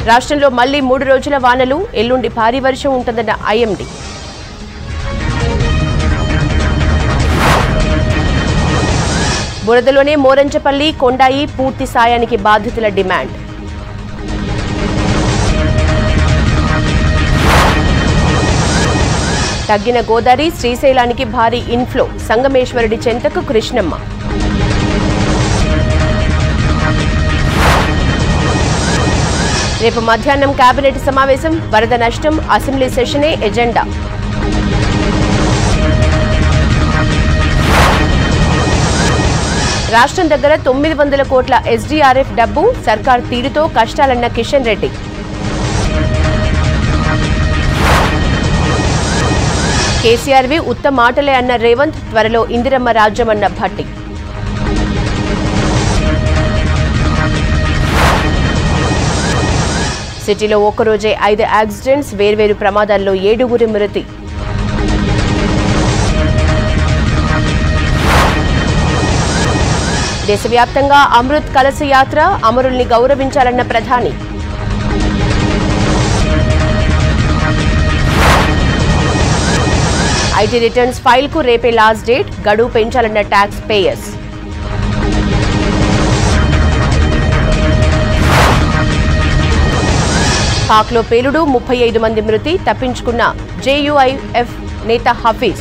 రాష్ట్రంలో మళ్లీ మూడు రోజుల వానలు ఎల్లుండి భారీ వర్షం ఉంటుందన్న ఐఎండీ బురదలోనే మోరంచపల్లి కొండాయి పూర్తి సాయానికి బాధితుల డిమాండ్ తగ్గిన గోదావరి శ్రీశైలానికి భారీ ఇన్ఫ్లో సంగమేశ్వరుడి చెంతకు కృష్ణమ్మ రేపు మధ్యాహ్నం కేబినెట్ సమావేశం వరద నష్టం అసెంబ్లీ సెషనే ఎజెండా రాష్ట్రం దగ్గర తొమ్మిది వందల కోట్ల ఎస్డీఆర్ఎఫ్ డబ్బు సర్కార్ తీరుతో కష్టాలన్న కిషన్ రెడ్డి కేసీఆర్వి ఉత్త మాటలే అన్న రేవంత్ త్వరలో ఇందిరమ్మ రాజ్యమన్న భట్టి సిటీలో ఒక్కరోజే ఐదు యాక్సిడెంట్స్ వేర్వేరు ప్రమాదాల్లో ఏడుగురి మృతి దేశవ్యాప్తంగా అమృత్ కలశ యాత్ర అమరుల్ని గౌరవించాలన్న ప్రధాని ఐటీ రిటర్న్స్ ఫైల్ కు రేపే లాస్ట్ డేట్ గడువు పెంచాలన్న ట్యాక్స్ పేయర్స్ పాక్లో పేలుడు ముప్పై ఐదు మంది మృతి తప్పించుకున్న జేయుఐఎఫ్ నేత హఫీజ్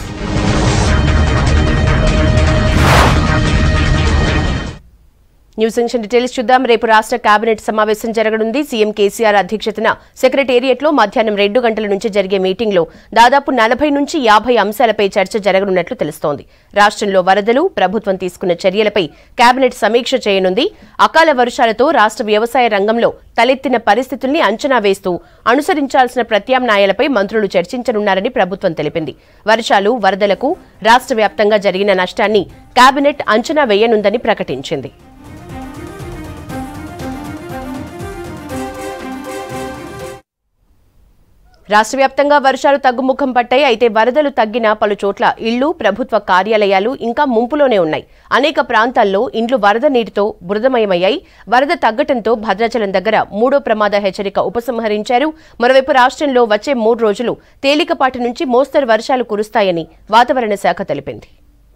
న్యూస్ సెక్షన్ డీటెయిల్స్ చూద్దాం రేపు రాష్ట్ర కేబినెట్ సమావేశం జరగనుంది సీఎం కేసీఆర్ అధ్యక్షతన సెక్రటేరియట్లో మధ్యాహ్నం రెండు గంటల నుంచి జరిగే మీటింగ్లో దాదాపు నలభై నుంచి యాభై అంశాలపై చర్చ జరగనున్నట్లు తెలుస్తోంది రాష్ట్రంలో వరదలు ప్రభుత్వం తీసుకున్న చర్యలపై కేబినెట్ సమీక్ష చేయనుంది అకాల వర్షాలతో రాష్ట్ర వ్యవసాయ రంగంలో తలెత్తిన పరిస్థితుల్ని అంచనా వేస్తూ అనుసరించాల్సిన ప్రత్యామ్నాయాలపై మంత్రులు చర్చించనున్నారని ప్రభుత్వం తెలిపింది వర్షాలు వరదలకు రాష్ట్ర వ్యాప్తంగా జరిగిన నష్టాన్ని కేబినెట్ అంచనా వేయనుందని ప్రకటించింది రాష్ట్ర వ్యాప్తంగా వర్షాలు తగ్గుముఖం పట్టాయి అయితే వరదలు తగ్గిన పలు చోట్ల ఇళ్లు ప్రభుత్వ కార్యాలయాలు ఇంకా ముంపులోనే ఉన్నాయి అనేక ప్రాంతాల్లో ఇండ్లు వరద నీటితో బురదమయమయ్యాయి వరద తగ్గటంతో భద్రాచలం దగ్గర మూడో ప్రమాద హెచ్చరిక ఉపసంహరించారు మరోవైపు రాష్ట్రంలో వచ్చే మూడు రోజులు తేలికపాటి నుంచి మోస్తరు వర్షాలు కురుస్తాయని వాతావరణ శాఖ తెలిపింది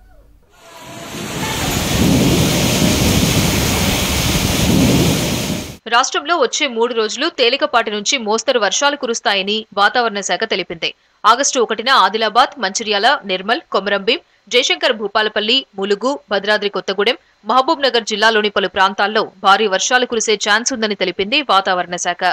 రాష్ట్రంలో వచ్చే మూడు రోజులు తేలికపాటి నుంచి మోస్తరు వర్షాలు కురుస్తాయని వాతావరణ శాఖ తెలిపింది ఆగస్టు ఒకటిన ఆదిలాబాద్ మంచిర్యాల నిర్మల్ కొమరంభీం జయశంకర్ భూపాలపల్లి ములుగు భద్రాద్రి కొత్తగూడెం మహబూబ్ నగర్ జిల్లాలోని పలు ప్రాంతాల్లో భారీ వర్షాలు కురిసే ఛాన్స్ ఉందని తెలిపింది వాతావరణ శాఖ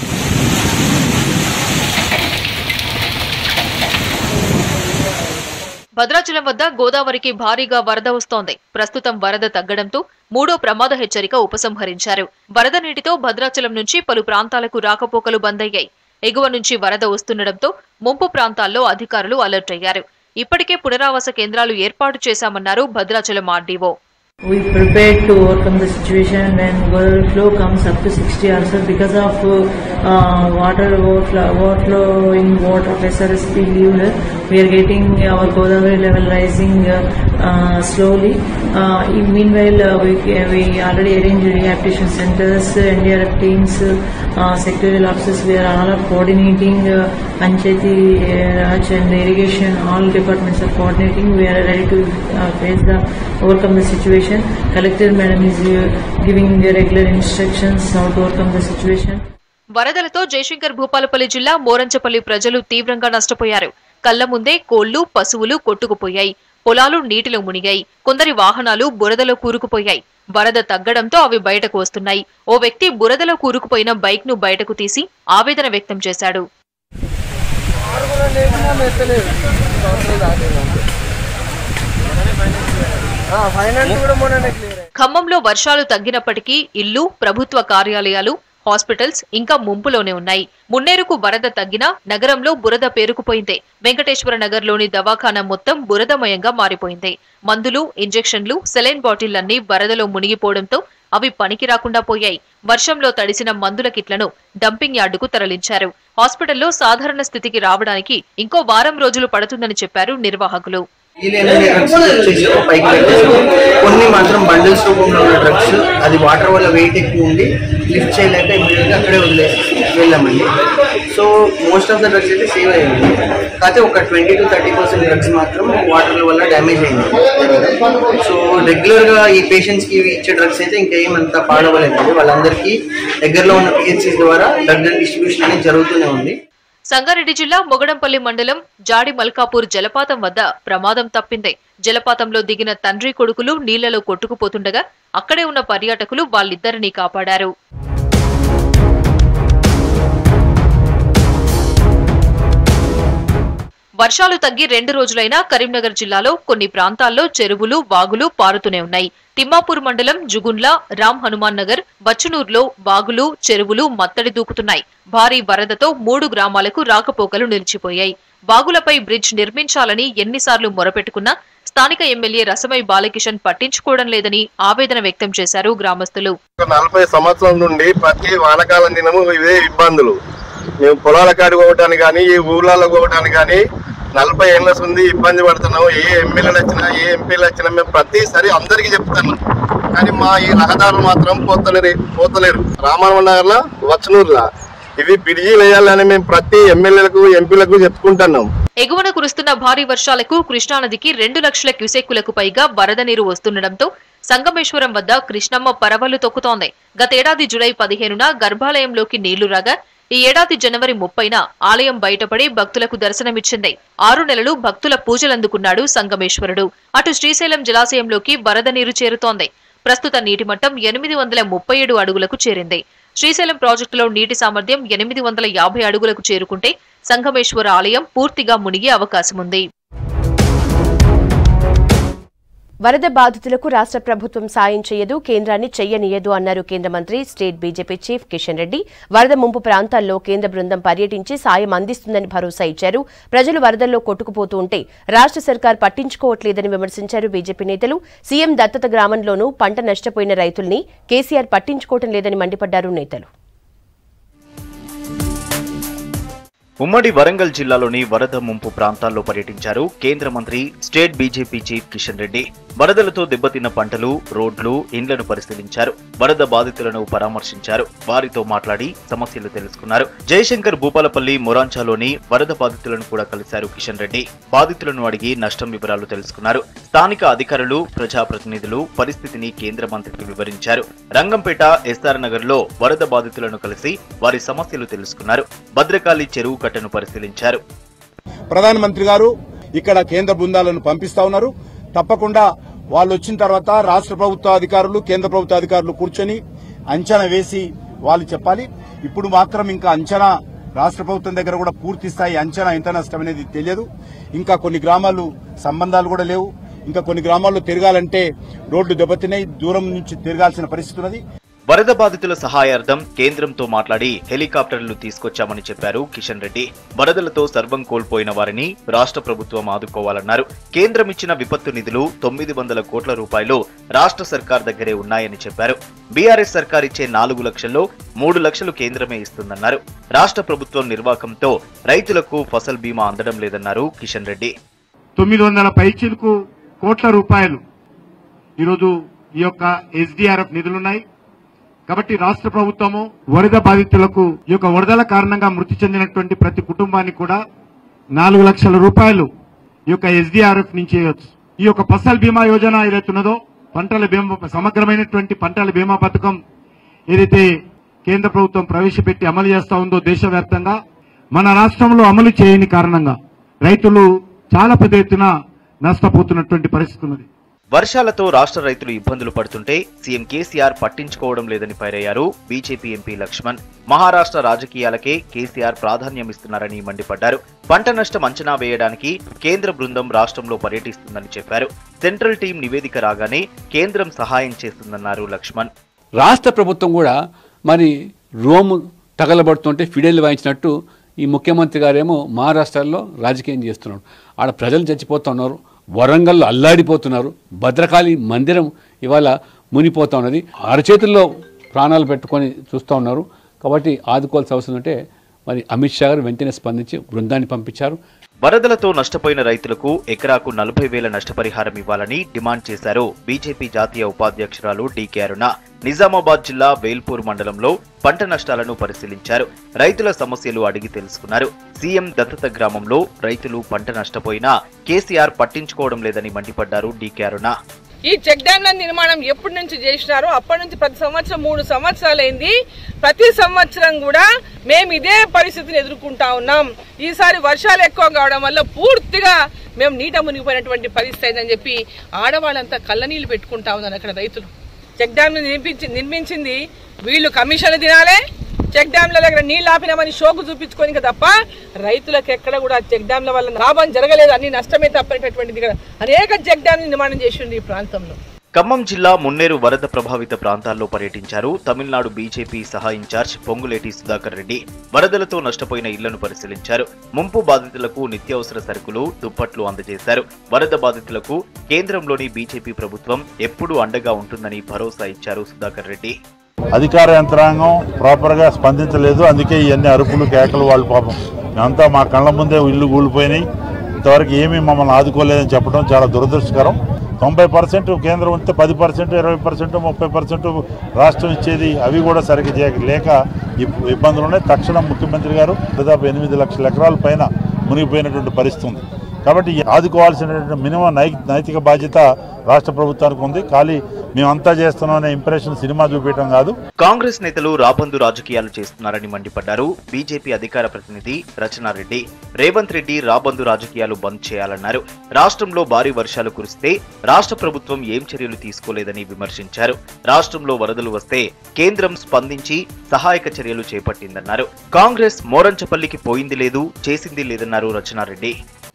భద్రాచలం వద్ద గోదావరికి భారీగా వరద వస్తోంది ప్రస్తుతం వరద తగ్గడంతో మూడో ప్రమాద హెచ్చరిక ఉపసంహరించారు వరద నీటితో భద్రాచలం నుంచి పలు ప్రాంతాలకు రాకపోకలు బంద్ అయ్యాయి ఎగువ నుంచి వరద వస్తుండటంతో ముంపు ప్రాంతాల్లో అధికారులు అలర్ట్ అయ్యారు ఇప్పటికే పునరావాస కేంద్రాలు ఏర్పాటు చేశామన్నారు Bhadrachalam RDO We prepared to overcome the situation when Godavari flow comes up to 60 also because of uh, water overflow, overflowing water of SRSP level. We are getting our Godavari level rising uh, uh, slowly. Uh, in meanwhile, uh, we, we already arranged rehabilitation centers, uh, NDRF teams, uh, sectorial officers. We are all are coordinating uh, Panchayati, uh, Raj and irrigation. All departments are coordinating. We are ready to uh, face the overcome the situation. Collector madam is uh, giving the regular instructions how to overcome the situation. వరదలతో జయశంకర్ భూపాలపల్లి జిల్లా మోరంచపల్లి ప్రజలు తీవ్రంగా నష్టపోయారు కళ్ల ముందే కోళ్లు పశువులు కొట్టుకుపోయాయి పొలాలు నీటిలో మునిగాయి కొందరి వాహనాలు బురదలో కూరుకుపోయాయి వరద తగ్గడంతో అవి బయటకు వస్తున్నాయి ఓ వ్యక్తి బురదలో కూరుకుపోయిన బైక్ ను బయటకు తీసి ఆవేదన వ్యక్తం చేశాడు ఫైనాన్స్ కూడా మొన్ననే క్లియర్ ఖమ్మంలో వర్షాలు తగ్గినప్పటికీ ఇల్లు ప్రభుత్వ కార్యాలయాలు హాస్పిటల్స్ ఇంకా ముంపులోనే ఉన్నాయి మున్నేరుకు వరద తగ్గినా నగరంలో బురద పేరుకుపోయింది వెంకటేశ్వర నగర్లోని దవాఖానా మొత్తం బురదమయంగా మారిపోయింది మందులు ఇంజెక్షన్లు సెలైన్ బాటిళ్లన్నీ వరదలో మునిగిపోవడంతో అవి పనికి రాకుండా పోయాయి వర్షంలో తడిసిన మందుల కిట్లను డంపింగ్ యార్డుకు తరలించారు హాస్పిటల్లో సాధారణ స్థితికి రావడానికి ఇంకో వారం రోజులు పడుతుందని చెప్పారు నిర్వాహకులు వీలైన డ్రగ్స్ వచ్చేసి పైకి పెట్టేసాము కొన్ని మాత్రం బండిల్స్ రూపంలో ఉన్న డ్రగ్స్ అది వాటర్ వల్ల వెయిట్ ఎక్కువ ఉండి లిఫ్ట్ చేయలేక ఇమీడియట్గా అక్కడే వదిలేసి వెళ్ళామండి so most of the drugs అయితే సేవ్ అయ్యింది కాకపోతే ఒక twenty to thirty percent drugs మాత్రం వాటర్ వల్ల డ్యామేజ్ అయింది సో రెగ్యులర్గా ఈ పేషెంట్స్కి ఇచ్చే డ్రగ్స్ అయితే ఇంకేం అంత పాడవలేదండి వాళ్ళందరికీ దగ్గరలో ఉన్న పిహెచ్సిస్ ద్వారా డ్రగ్ డిస్ట్రిబ్యూషన్ అనేది జరుగుతూనే ఉంది సంగారెడ్డి జిల్లా మొగడంపల్లి మండలం జాడి మల్కాపూర్ జలపాతం వద్ద ప్రమాదం తప్పింది జలపాతంలో దిగిన తండ్రి కొడుకులు నీళ్లలో కొట్టుకుపోతుండగా అక్కడే ఉన్న పర్యాటకులు వాళ్ళిద్దరినీ కాపాడారు వర్షాలు తగ్గి రెండు రోజులైనా కరీంనగర్ జిల్లాలో కొన్ని ప్రాంతాల్లో చెరువులు వాగులు పారుతూనే ఉన్నాయి తిమ్మాపూర్ మండలం జుగున్ల రామ్ హనుమాన్ నగర్ బచ్చునూర్లో వాగులు చెరువులు మత్తడి దూకుతున్నాయి భారీ వరదతో మూడు గ్రామాలకు రాకపోకలు నిలిచిపోయాయి వాగులపై బ్రిడ్జ్ నిర్మించాలని ఎన్నిసార్లు మొరపెట్టుకున్నా స్థానిక ఎమ్మెల్యే రసమై బాలకిషన్ పట్టించుకోవడం లేదని ఆవేదన వ్యక్తం చేశారు గ్రామస్తులు ఒక నలభై సంవత్సరాల నుండి ప్రతి వానకాలం దినము ఇవే ఇబ్బందులు మేము పొలాల కాడికి పోవటానికి కానీ ఈ ఊర్లలో పోవటానికి కానీ నలభై ఏళ్ళ ఉంది ఇబ్బంది పడుతున్నాము ఏ ఎమ్మెల్యేలు వచ్చినా ఏ ఎంపీలు వచ్చినా మేము ప్రతిసారి అందరికీ చెప్తున్నాం కానీ మా ఈ రహదారులు మాత్రం పోతలేరు పోతలేరు రామారావు నగర్లో వచనూరులో ఇవి బిడిజీలు వేయాలని మేము ప్రతి ఎమ్మెల్యేలకు ఎంపీలకు చెప్పుకుంటున్నాం ఎగువన కురుస్తున్న భారీ వర్షాలకు కృష్ణానదికి రెండు లక్షల క్యూసెక్కులకు పైగా వరద నీరు వస్తుండటంతో సంగమేశ్వరం వద్ద కృష్ణమ్మ పరవళ్లు తొక్కుతోంది గతేడాది జులై పదిహేనున గర్భాలయంలోకి నీళ్లు రాగా ఈ ఏడాది జనవరి ముప్పైన ఆలయం బయటపడి భక్తులకు దర్శనమిచ్చింది ఆరు నెలలు భక్తుల పూజలందుకున్నాడు సంగమేశ్వరుడు అటు శ్రీశైలం జలాశయంలోకి వరద నీరు చేరుతోంది ప్రస్తుత నీటి మట్టం ఎనిమిది వందల ముప్పై ఏడు అడుగులకు చేరింది శ్రీశైలం ప్రాజెక్టులో నీటి సామర్థ్యం ఎనిమిది వందల యాభై అడుగులకు చేరుకుంటే సంగమేశ్వర ఆలయం పూర్తిగా మునిగే అవకాశముంది వరద బాధితులకు రాష్ట్ర ప్రభుత్వం సాయం చేయదు కేంద్రాన్ని చెయ్యనీయదు అన్నారు కేంద్ర మంత్రి state BJP chief Kishan Reddy వరద ముంపు ప్రాంతాల్లో కేంద్ర బృందం పర్యటించి సాయం అందిస్తుందని భరోసా ఇచ్చారు ప్రజలు వరదల్లో కొట్టుకుపోతూ ఉంటే రాష్ట్ర సర్కార్ పట్టించుకోవట్లేదని విమర్శించారు బీజేపీ నేతలు సీఎం దత్తత గ్రామంలోనూ పంట నష్టపోయిన రైతుల్ని కేసీఆర్ పట్టించుకోవటం లేదని మండిపడ్డారు నేతలు ఉమ్మడి వరంగల్ జిల్లాలోని వరద ముంపు ప్రాంతాల్లో పర్యటించారు కేంద్ర మంత్రి state BJP chief Kishan Reddy వరదలతో దెబ్బతిన్న పంటలు రోడ్లు ఇండ్లను పరిశీలించారు వరద బాధితులను పరామర్శించారు వారితో మాట్లాడి సమస్యలు తెలుసుకున్నారు జయశంకర్ భూపాలపల్లి మొరాంచాలోని వరద బాధితులను కూడా కలిశారు కిషన్ రెడ్డి బాధితులను అడిగి నష్టం వివరాలు తెలుసుకున్నారు స్థానిక అధికారులు ప్రజాప్రతినిధులు పరిస్థితిని కేంద్ర మంత్రికి వివరించారు రంగంపేట ఎస్ఆర్ నగర్ లో వరద బాధితులను కలిసి వారి సమస్యలు తెలుసుకున్నారు భద్రకాళి చెరువు కట్టను పరిశీలించారు ప్రధానమంత్రి గారు ఇక్కడ కేంద్ర బృందాలను పంపిస్తా ఉన్నారు తప్పకుండా వాళ్ళు వచ్చిన తర్వాత రాష్ట్ర ప్రభుత్వ అధికారులు కేంద్ర ప్రభుత్వ అధికారులు కూర్చొని అంచనా వేసి వాళ్ళు చెప్పాలి ఇప్పుడు మాత్రం ఇంకా అంచనా రాష్ట్ర ప్రభుత్వం దగ్గర కూడా పూర్తి స్థాయి అంచనా ఎంత నష్టం అనేది తెలియదు ఇంకా కొన్ని గ్రామాలు సంబంధాలు కూడా లేవు ఇంకా కొన్ని గ్రామాల్లో తిరగాలంటే రోడ్లు దెబ్బతిన్నాయి దూరం నుంచి తిరగాల్సిన పరిస్థితి ఉన్నది వరద బాధితుల సహాయార్థం కేంద్రంతో మాట్లాడి హెలికాప్టర్లు తీసుకొచ్చామని చెప్పారు కిషన్ రెడ్డి వరదలతో సర్వం కోల్పోయిన వారిని రాష్ట్ర ప్రభుత్వం ఆదుకోవాలన్నారు కేంద్రం ఇచ్చిన విపత్తు నిధులు తొమ్మిది వందల కోట్ల రూపాయలు రాష్ట్ర సర్కార్ దగ్గరే ఉన్నాయని చెప్పారు బీఆర్ఎస్ సర్కార్ ఇచ్చే నాలుగు లక్షల్లో మూడు లక్షలు కేంద్రమే ఇస్తుందన్నారు రాష్ట్ర ప్రభుత్వం నిర్వాకంతో రైతులకు ఫసల్ బీమా అందడం లేదన్నారు కిషన్ రెడ్డి తొమ్మిది వందల పైచీలకు కోట్ల రూపాయలు ఈరోజు ఈ యొక్క ఎస్డిఆర్ఎఫ్ నిధులున్నాయి కాబట్టి రాష్ట్ర ప్రభుత్వము వరద బాధితులకు ఈ యొక్క వరదల కారణంగా మృతి చెందినటువంటి ప్రతి కుటుంబానికి కూడా నాలుగు లక్షల రూపాయలు ఈ యొక్క ఎస్డిఆర్ఎఫ్ నుంచి ఇవ్వచ్చు ఈ యొక్క ఫసల్ బీమా యోజన ఏదైతే ఉన్నదో పంటల బీమా సమగ్రమైనటువంటి పంటల బీమా పథకం ఏదైతే కేంద్ర ప్రభుత్వం ప్రవేశపెట్టి అమలు చేస్తా ఉందో దేశవ్యాప్తంగా మన రాష్ట్రంలో అమలు చేయని కారణంగా రైతులు చాలా పెద్ద ఎత్తున నష్టపోతున్నటువంటి పరిస్థితి ఉన్నది వర్షాలతో రాష్ట్ర రైతులు ఇబ్బందులు పడుతుంటే సీఎం కేసీఆర్ పట్టించుకోవడం లేదని ఫైరయ్యారు బీజేపీ ఎంపీ లక్ష్మణ్ మహారాష్ట్ర రాజకీయాలకే కేసీఆర్ ప్రాధాన్యమిస్తున్నారని మండిపడ్డారు పంట నష్టం అంచనా వేయడానికి కేంద్ర బృందం రాష్ట్రంలో పర్యటిస్తుందని చెప్పారు సెంట్రల్ టీం నివేదిక రాగానే కేంద్రం సహాయం చేస్తుందన్నారు లక్ష్మణ్ రాష్ట్ర ప్రభుత్వం కూడా మరి రోము తగలబడుతుంటే ఫిడేలు వాయించినట్టు ఈ ముఖ్యమంత్రి గారేమో మహారాష్ట్రలో రాజకీయం చేస్తున్నాడు ఆడ ప్రజలు చచ్చిపోతున్నారు వరంగల్లో అల్లాడిపోతున్నారు భద్రకాళి మందిరం ఇవాళ మునిపోతా ఉన్నది అరచేతుల్లో ప్రాణాలు పెట్టుకొని చూస్తూ ఉన్నారు కాబట్టి ఆదుకోవాల్సిన అవసరం ఉంటే మరి అమిత్ షా గారు వెంటనే స్పందించి బృందాన్ని పంపించారు వరదలతో నష్టపోయిన రైతులకు ఎకరాకు నలభై వేల నష్టపరిహారం ఇవ్వాలని డిమాండ్ చేశారు బీజేపీ జాతీయ ఉపాధ్యక్షురాలు డీకే అరుణ నిజామాబాద్ జిల్లా వేల్పూర్ మండలంలో పంట నష్టాలను పరిశీలించారు రైతుల సమస్యలు అడిగి తెలుసుకున్నారు సీఎం దత్తత గ్రామంలో రైతులు పంట నష్టపోయినా కేసీఆర్ పట్టించుకోవడం లేదని మండిపడ్డారు డీకే అరుణ ఈ చెక్ డ్యాంల నిర్మాణం ఎప్పటి నుంచి చేసినారో అప్పటి నుంచి ప్రతి సంవత్సరం మూడు సంవత్సరాలైంది ప్రతి సంవత్సరం కూడా మేము ఇదే పరిస్థితిని ఎదుర్కొంటా ఉన్నాం ఈసారి వర్షాలు ఎక్కువ కావడం వల్ల పూర్తిగా మేము నీట మునిగిపోయినటువంటి పరిస్థితి అయిందని చెప్పి ఆడవాళ్ళంతా కళ్ళనీళ్ళు పెట్టుకుంటా ఉన్నారు అక్కడ రైతులు చెక్ డ్యామ్ నిర్మించి నిర్మించింది వీళ్ళు కమిషన్ తినాలే చెక్ డ్యాంల దగ్గర నీళ్ళు ఆపినామని షోకు చూపించుకోనికి తప్ప రైతులకు ఎక్కడ కూడా చెక్ డ్యాంల వల్ల లాభం జరగలేదు అన్ని నష్టమే తప్పనేటటువంటిది ఇక్కడ అనేక చెక్ డ్యామ్ నిర్మాణం చేసిండు ఈ ప్రాంతంలో ఖమ్మం జిల్లా మున్నేరు వరద ప్రభావిత ప్రాంతాల్లో పర్యటించారు తమిళనాడు బీజేపీ సహా ఇన్ఛార్జ్ పొంగులేటి సుధాకర్ రెడ్డి వరదలతో నష్టపోయిన ఇళ్లను పరిశీలించారు ముంపు బాధితులకు నిత్యావసర సరుకులు దుప్పట్లు అందజేశారు వరద బాధితులకు కేంద్రంలోని బీజేపీ ప్రభుత్వం ఎప్పుడూ అండగా ఉంటుందని భరోసా ఇచ్చారు సుధాకర్ రెడ్డి అధికార యంత్రాంగం ప్రాపర్గా స్పందించలేదు అందుకే ఇవన్నీ అరుపులు కేకలు వాళ్ళు పాపం మేమంతా మా కళ్ళ ముందే ఇల్లు కూలిపోయినాయి ఇంతవరకు ఏమీ మమ్మల్ని ఆదుకోలేదని చెప్పడం చాలా దురదృష్టకరం తొంభై పర్సెంట్ కేంద్రం ఉంటే పది పర్సెంట్ ఇరవై పర్సెంట్ ముప్పై పర్సెంట్ రాష్ట్రం ఇచ్చేది అవి కూడా సరిగ్గా చేయ లేక ఇబ్- ఇబ్బందులు ఉన్నాయి తక్షణం ముఖ్యమంత్రి గారు దాదాపు ఎనిమిది లక్షల ఎకరాల పైన మునిగిపోయినటువంటి పరిస్థితి ఉంది కాబట్టి ఈ ఆదుకోవాల్సినటువంటి మినిమం నై నైతిక బాధ్యత రాష్ట్ర ప్రభుత్వానికి ఉంది ఖాళీ మేమంతా చేస్తున్నాం అనే ఇంప్రెషన్ సినిమా చూపించడం కాదు కాంగ్రెస్ నేతలు రాబందు రాజకీయాలు చేస్తున్నారని మండిపడ్డారు బీజేపీ అధికార ప్రతినిధి రచనారెడ్డి రేవంత్ రెడ్డి రాబందు రాజకీయాలు బంద్ చేయాలన్నారు రాష్ట్రంలో భారీ వర్షాలు కురిస్తే రాష్ట్ర ప్రభుత్వం ఏం చర్యలు తీసుకోలేదని విమర్శించారు రాష్ట్రంలో వరదలు వస్తే కేంద్రం స్పందించి సహాయక చర్యలు చేపట్టిందన్నారు కాంగ్రెస్ మోరంచపల్లికి పోయింది లేదు చేసింది లేదన్నారు రచనారెడ్డి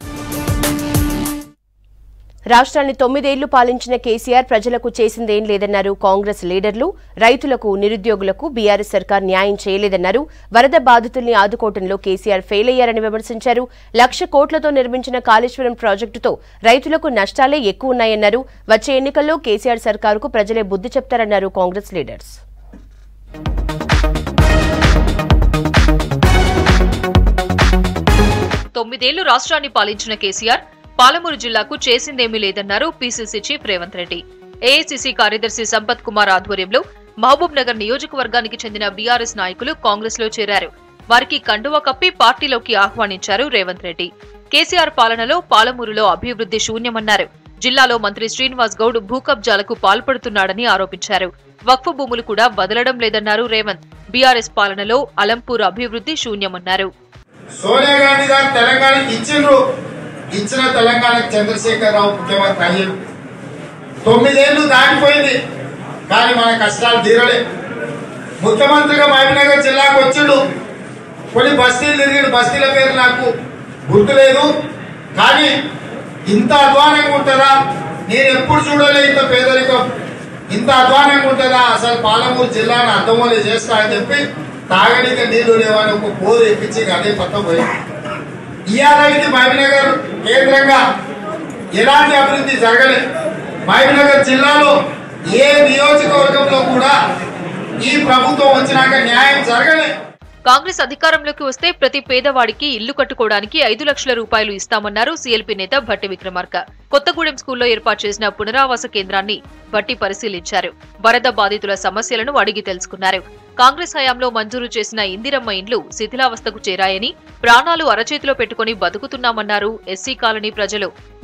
రాష్ట్రాన్ని తొమ్మిదేళ్లు పాలించిన కేసీఆర్ ప్రజలకు చేసిందేం లేదన్నారు కాంగ్రెస్ లీడర్లు రైతులకు నిరుద్యోగులకు బీఆర్ఎస్ సర్కార్ న్యాయం చేయలేదన్నారు వరద బాధితుల్ని ఆదుకోవడంలో కేసీఆర్ ఫెయిల్ అయ్యారని విమర్శించారు లక్ష కోట్లతో నిర్మించిన కాళేశ్వరం ప్రాజెక్టుతో రైతులకు నష్టాలే ఎక్కువ ఉన్నాయన్నారు వచ్చే ఎన్నికల్లో కేసీఆర్ సర్కారుకు ప్రజలే బుద్ధి చెప్తారన్నారు కాంగ్రెస్ లీడర్స్ తొమ్మిదేళ్లు రాష్ట్రాన్ని పాలించిన కేసీఆర్ పాలమూరు జిల్లాకు చేసిందేమీ లేదన్నారు PCC chief Revanth Reddy AICC కార్యదర్శి సంపత్ కుమార్ ఆధ్వర్యంలో మహబూబ్ నగర్ నియోజకవర్గానికి చెందిన బీఆర్ఎస్ నాయకులు కాంగ్రెస్ లో చేరారు వారికి కండువా కప్పి పార్టీలోకి ఆహ్వానించారు రేవంత్ రెడ్డి కేసీఆర్ పాలనలో పాలమూరులో అభివృద్ధి శూన్యమన్నారు జిల్లాలో మంత్రి శ్రీనివాస్ గౌడ్ భూ కబ్జాలకు పాల్పడుతున్నాడని ఆరోపించారు వక్ఫ్ భూములు కూడా వదలడం లేదన్నారు రేవంత్ బీఆర్ఎస్ పాలనలో అలంపూర్ అభివృద్ధి శూన్యమన్నారు సోనియా గాంధీ గారు తెలంగాణ ఇచ్చిండ్రు ఇచ్చిన తెలంగాణకు చంద్రశేఖరరావు ముఖ్యమంత్రి అయ్యారు తొమ్మిదేళ్లు దాటిపోయింది కానీ మన కష్టాలు తీరలే ముఖ్యమంత్రిగా మహబూబ్నగర్ జిల్లాకు వచ్చిండు కొన్ని బస్తీలు తిరిగిడు బస్తీల పేరు నాకు గుర్తులేదు కానీ ఇంత అధ్వానంగా ఉంటుందా నేను ఎప్పుడు చూడలే ఇంత పేదరికం ఇంత అధ్వానంగా ఉంటుందా అసలు పాలమూరు జిల్లాను అర్థమోలే చేస్తా అని చెప్పి తాగడానికి నీళ్లు లేవని ఒక పోరు ఎక్కించి అదే పక్క పోయి ఇవాళకి మహబూబ్నగర్ కేంద్రంగా ఎలాంటి అభివృద్ధి జరగలేదు మహబూబ్నగర్ జిల్లాలో ఏ నియోజకవర్గంలో కూడా ఈ ప్రభుత్వం వచ్చినాక న్యాయం జరగలేదు కాంగ్రెస్ అధికారంలోకి వస్తే ప్రతి పేదవాడికి ఇల్లు కట్టుకోవడానికి ఐదు లక్షల రూపాయలు ఇస్తామన్నారు సీఎల్పీ నేత భట్టి విక్రమార్క కొత్తగూడెం స్కూల్లో ఏర్పాటు చేసిన పునరావాస కేంద్రాన్ని భట్టి పరిశీలించారు వరద బాధితుల సమస్యలను అడిగి తెలుసుకున్నారు కాంగ్రెస్ హయాంలో మంజూరు చేసిన ఇందిరమ్మ ఇండ్లు శిథిలావస్థకు చేరాయని ప్రాణాలు అరచేతిలో పెట్టుకుని బతుకుతున్నామన్నారు ఎస్సీ కాలనీ ప్రజలు